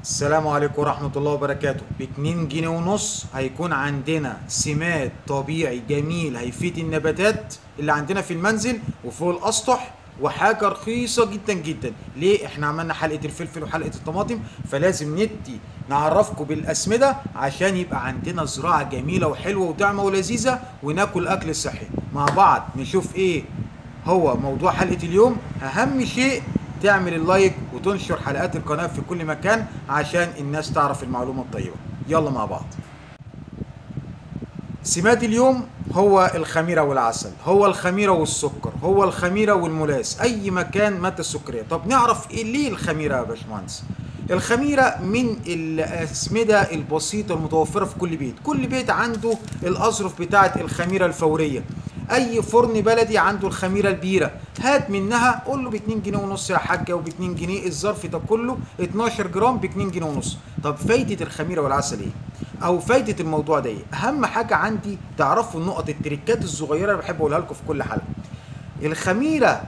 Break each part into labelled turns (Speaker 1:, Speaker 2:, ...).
Speaker 1: السلام عليكم ورحمة الله وبركاته ب 2 جنيه ونص هيكون عندنا سماد طبيعي جميل هيفيد النباتات اللي عندنا في المنزل وفوق الأسطح وحاجة رخيصة جدا جدا ليه احنا عملنا حلقة الفلفل وحلقة الطماطم فلازم ندي نعرفكم بالأسمدة عشان يبقى عندنا زراعة جميلة وحلوة وطعمة ولذيذة وناكل أكل صحي مع بعض نشوف ايه هو موضوع حلقة اليوم أهم شيء تعمل اللايك وتنشر حلقات القناة في كل مكان عشان الناس تعرف المعلومة الطيبة يلا مع بعض سمات اليوم هو الخميرة والعسل هو الخميرة والسكر هو الخميرة والملاس أي مكان مادة السكرية طب نعرف إيه ليه الخميرة يا باشمهندس الخميرة من الأسمدة البسيطة المتوفرة في كل بيت كل بيت عنده الأظرف بتاعة الخميرة الفورية اي فرن بلدي عنده الخميره البيره هات منها قول له ب 2 جنيه ونص يا حاجه وب 2 جنيه الظرف ده كله 12 جرام ب 2 جنيه ونص طب فايده الخميره والعسل ايه او فايده الموضوع ده ايه اهم حاجه عندي تعرفوا النقط التريكات الصغيره اللي بحب اقولها لكم في كل حلقه الخميره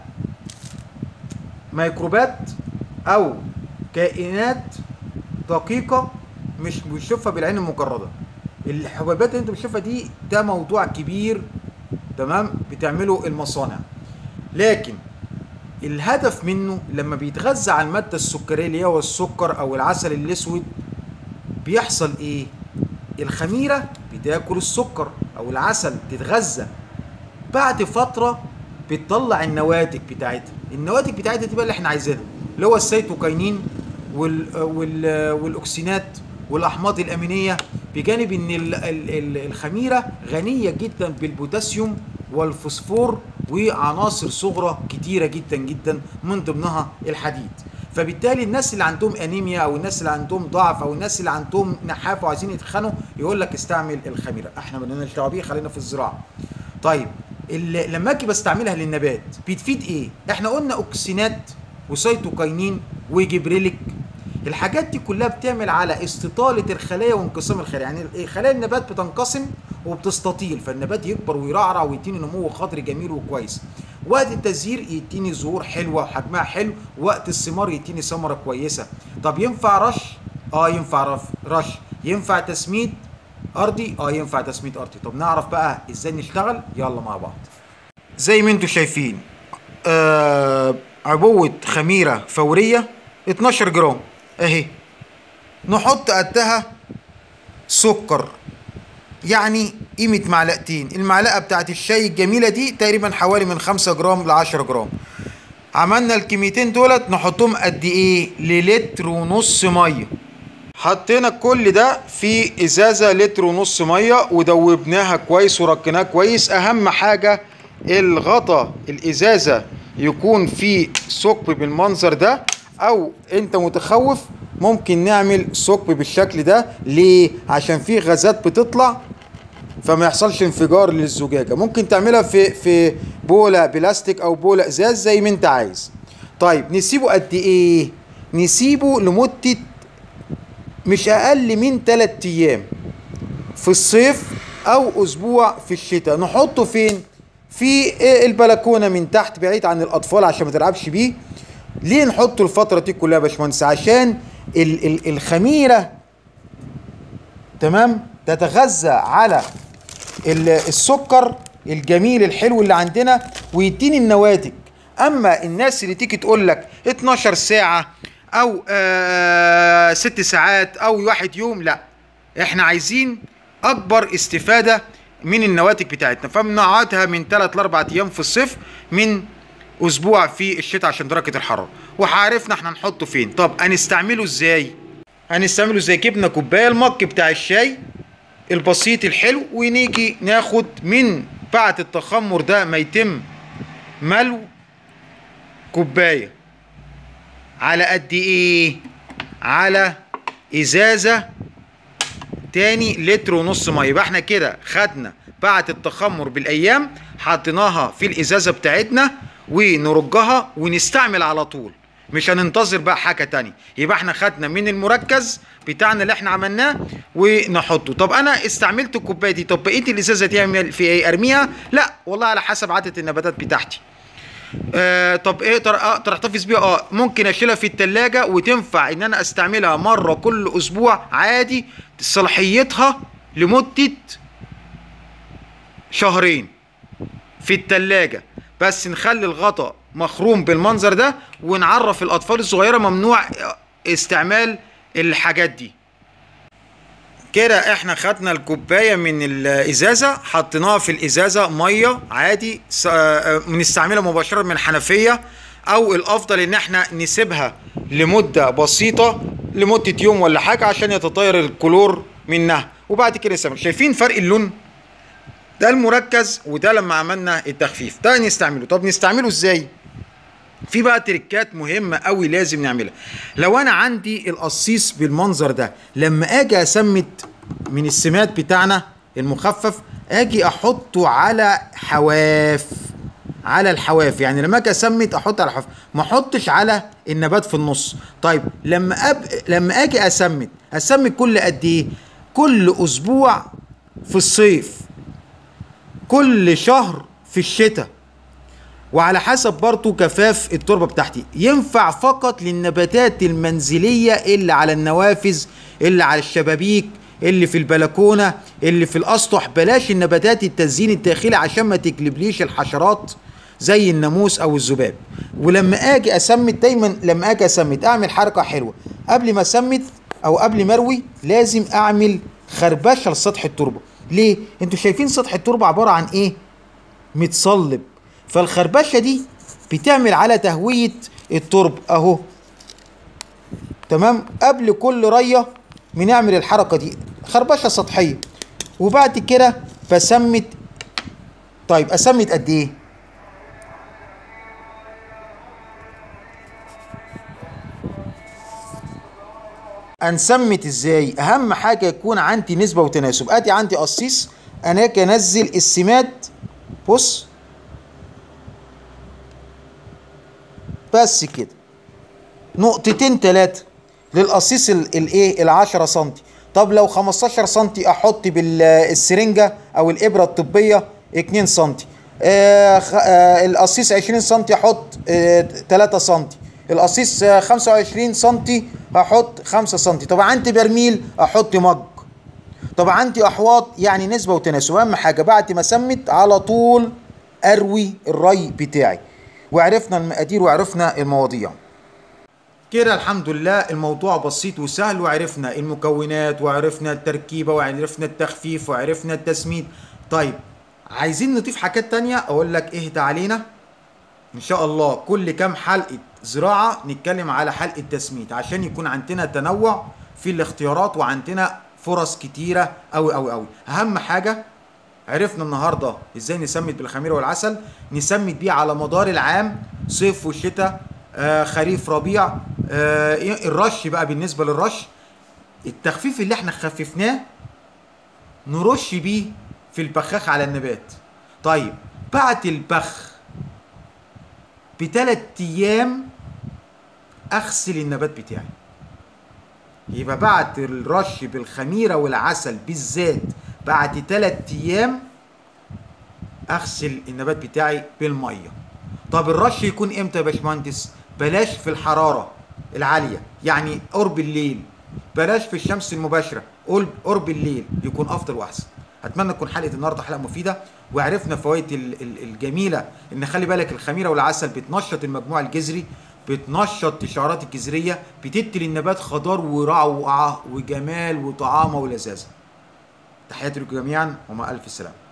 Speaker 1: ميكروبات او كائنات دقيقه مش بنشوفها بالعين المجرده الحبيبات اللي انت بتشوفها دي ده موضوع كبير تمام بتعمله المصانع لكن الهدف منه لما بيتغذى على الماده السكريه اللي هو السكر او العسل الاسود بيحصل ايه الخميره بتاكل السكر او العسل تتغذى بعد فتره بتطلع النواتج بتاعتها النواتج بتاعتها دي بقى اللي احنا عايزينها اللي هو السيتوكاينين وال وال والاكسينات والاحماض الامينيه بجانب ان ال ال الخميره غنيه جدا بالبوتاسيوم والفوسفور وعناصر صغرى كتيره جدا جدا من ضمنها الحديد فبالتالي الناس اللي عندهم انيميا او الناس اللي عندهم ضعف او الناس اللي عندهم نحافه وعايزين يتخنوا يقول لك استعمل الخميره احنا مالناش دعوه بيه خلينا في الزراعه طيب لما اجي بستعملها للنبات بتفيد ايه احنا قلنا اوكسينات وسيتوكاينين وجبريليك الحاجات دي كلها بتعمل على استطالة الخلايا وانقسام الخلايا يعني خلايا النبات بتنقسم وبتستطيل فالنبات يكبر ويرعرع ويديني نمو خضري جميل وكويس وقت التزهير يديني زهور حلوه وحجمها حلو وقت الثمار يديني ثمره كويسه طب ينفع رش اه ينفع رش ينفع تسميد ارضي اه ينفع تسميد ارضي طب نعرف بقى ازاي نشتغل يلا مع بعض زي ما انتم شايفين آه عبوه خميره فوريه 12 جرام اهي نحط قدها سكر يعني قيمة معلقتين المعلقة بتاعت الشاي الجميلة دي تقريبا حوالي من خمسة جرام لعشرة جرام عملنا الكميتين دولت نحطهم قد ايه للتر ونص مية حطينا كل ده في ازازة لتر ونص مية ودوبناها كويس وركناها كويس اهم حاجة الغطا الازازة يكون فيه ثقب بالمنظر ده او انت متخوف ممكن نعمل ثقب بالشكل ده ليه عشان في غازات بتطلع فما يحصلش انفجار للزجاجه ممكن تعملها في في بوله بلاستيك او بوله ازاز زي ما انت عايز طيب نسيبه قد ايه نسيبه لمده مش اقل من 3 ايام في الصيف او اسبوع في الشتاء نحطه فين في البلكونه من تحت بعيد عن الاطفال عشان ما تلعبش بيه ليه نحطه الفتره دي كلها يا باشمهندس عشان ال ال الخميره تمام تتغذى على السكر الجميل الحلو اللي عندنا ويديني النواتج اما الناس اللي تيجي تقول لك 12 ساعه او آه 6 ساعات او واحد يوم لا احنا عايزين اكبر استفاده من النواتج بتاعتنا فبنقعدها من 3 ل 4 ايام في الصيف من اسبوع في الشتاء عشان درجه الحراره وعرفنا احنا نحطه فين طب هنستعمله ازاي هنستعمله ازاي جبنا كوبايه المج بتاع الشاي البسيط الحلو ونيجي ناخد من بعد التخمر ده ما يتم ملو كوبايه على قد ايه على ازازه تاني لتر ونص ميه يبقى احنا كده خدنا بعد التخمر بالايام حطيناها في الازازه بتاعتنا ونرجها ونستعمل على طول مش هننتظر بقى حاجه تانية يبقى احنا خدنا من المركز بتاعنا اللي احنا عملناه ونحطه طب انا استعملت الكوبايه دي طب بقيه الازازه دي اعمل في ايه ارميها لا والله على حسب عاده النباتات بتاعتي آه طب ايه اقدر اقدر احتفظ بيها اه ممكن اشيلها في التلاجة وتنفع ان انا استعملها مرة كل اسبوع عادي صلاحيتها لمدة شهرين في التلاجة بس نخلي الغطا مخروم بالمنظر ده ونعرف الاطفال الصغيرة ممنوع استعمال الحاجات دي كده احنا خدنا الكوبايه من الازازه حطيناها في الازازه ميه عادي س- آه، بنستعملها مباشره من الحنفيه او الافضل ان احنا نسيبها لمده بسيطه لمده يوم ولا حاجه عشان يتطير الكلور منها وبعد كده نستعمل شايفين فرق اللون ده المركز وده لما عملنا التخفيف ده نستعمله طب نستعمله ازاي في بقى تريكات مهمة قوي لازم نعملها لو انا عندي القصيص بالمنظر ده لما اجي اسمت من السمات بتاعنا المخفف اجي احطه على حواف على الحواف يعني لما اجي اسمت احط على الحواف ما احطش على النبات في النص طيب لما أب... لما اجي اسمت اسمت كل قد ايه كل اسبوع في الصيف كل شهر في الشتاء وعلى حسب برضو كفاف التربه بتاعتي ينفع فقط للنباتات المنزليه اللي على النوافذ اللي على الشبابيك اللي في البلكونه اللي في الاسطح بلاش النباتات التزيين الداخلي عشان ما تجلبليش الحشرات زي الناموس او الذباب ولما اجي اسمت دايما لما اجي اسمت اعمل حركه حلوه قبل ما اسمت او قبل ما اروي لازم اعمل خربشه لسطح التربه ليه انتوا شايفين سطح التربه عباره عن ايه متصلب فالخربشه دي بتعمل على تهويه الترب اهو تمام قبل كل ريه بنعمل الحركه دي خربشه سطحيه وبعد كده بسمت طيب اسمت قد ايه انسمت ازاي اهم حاجه يكون عندي نسبه وتناسب ادي عندي قصيص انا اجي انزل السمات بص بس كده نقطتين تلاتة للقصيص ال- الايه ال 10 سم طب لو 15 سم احط بالسرنجه او الابره الطبيه 2 سم آه خ- آه القصيص 20 سم احط آه 3 سم القصيص آه 25 سم احط 5 سم طب عندي برميل احط مج طب عندي احواض يعني نسبه وتناسب اهم حاجه بعد ما سمت على طول اروي الري بتاعي وعرفنا المقادير وعرفنا المواضيع كده الحمد لله الموضوع بسيط وسهل وعرفنا المكونات وعرفنا التركيبة وعرفنا التخفيف وعرفنا التسميد طيب عايزين نضيف حاجات تانية اقول لك اهدى علينا ان شاء الله كل كام حلقة زراعة نتكلم على حلقة تسميد عشان يكون عندنا تنوع في الاختيارات وعندنا فرص كتيرة اوي اوي اوي اهم حاجة عرفنا النهارده ازاي نسمد بالخميره والعسل نسمد بيه على مدار العام صيف وشتاء آه خريف ربيع آه إيه الرش بقى بالنسبه للرش التخفيف اللي احنا خففناه نرش بيه في البخاخ على النبات طيب بعد البخ بثلاث ايام اغسل النبات بتاعي يبقى بعد الرش بالخميرة والعسل بالذات بعد تلات أيام أغسل النبات بتاعي بالمية طب الرش يكون إمتى يا باشمهندس؟ بلاش في الحرارة العالية يعني قرب الليل بلاش في الشمس المباشرة قرب قرب الليل يكون أفضل وأحسن أتمنى تكون حلقة النهاردة حلقة مفيدة وعرفنا فوائد ال- ال- الجميلة إن خلي بالك الخميرة والعسل بتنشط المجموع الجذري بتنشط الشعرات الجذرية بتدي للنبات خضار وروعة وجمال وطعامة ولذاذة تحياتي لكم جميعا ومع ألف سلامة